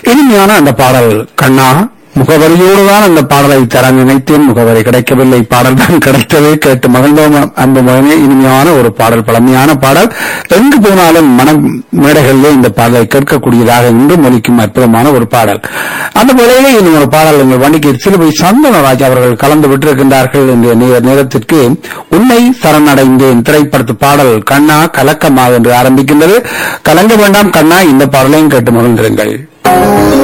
இனிமையான அந்த பாடல் கண்ணா முகவரியோடு தான் அந்த பாடலை தர நினைத்தேன் முகவரி கிடைக்கவில்லை பாடல் தான் கிடைத்ததே கேட்டு மகிழ்ந்தோம் அன்பு மகனே இனிமையான ஒரு பாடல் பழமையான பாடல் எங்கு போனாலும் மன மேடைகளிலே இந்த பாடலை கேட்கக்கூடியதாக இன்றும் ஒலிக்கும் அற்புதமான ஒரு பாடல் அந்த வேளையிலே இன்னும் ஒரு பாடல் எங்கள் வண்டிக்கு சிலுவை சந்தனராஜ் அவர்கள் கலந்து விட்டிருக்கின்றார்கள் என்ற நேர- நேரத்திற்கு உன்னை சரணடைந்தேன் திரைப்படத்து பாடல் கண்ணா கலக்கமா என்று ஆரம்பிக்கின்றது கலங்க வேண்டாம் கண்ணா இந்த பாடலையும் கேட்டு மகிழ்ந்திருங்கள்